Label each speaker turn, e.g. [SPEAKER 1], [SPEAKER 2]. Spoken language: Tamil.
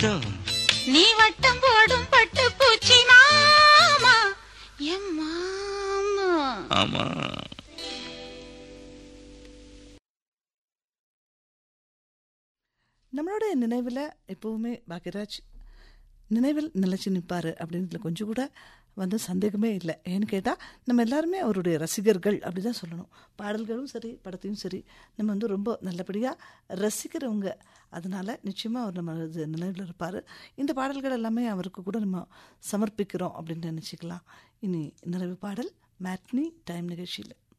[SPEAKER 1] வட்டம்
[SPEAKER 2] நீ வட்டம் போடும் பட்டு பூச்சி மாமா எம் மாமா
[SPEAKER 1] ஆமா
[SPEAKER 3] நம்மளோட நினைவில் எப்போவுமே பாக்யராஜ் நினைவில் நிலைச்சு நிற்பார் அப்படின்றதுல கொஞ்சம் கூட வந்து சந்தேகமே இல்லை ஏன்னு கேட்டால் நம்ம எல்லாருமே அவருடைய ரசிகர்கள் அப்படி தான் சொல்லணும் பாடல்களும் சரி படத்தையும் சரி நம்ம வந்து ரொம்ப நல்லபடியாக ரசிக்கிறவங்க அதனால் நிச்சயமாக அவர் நம்ம இது நினைவில் இருப்பார் இந்த பாடல்கள் எல்லாமே அவருக்கு கூட நம்ம சமர்ப்பிக்கிறோம் அப்படின்னு நினச்சிக்கலாம் இனி நிறைவு பாடல் மேட்னி டைம் நிகழ்ச்சியில்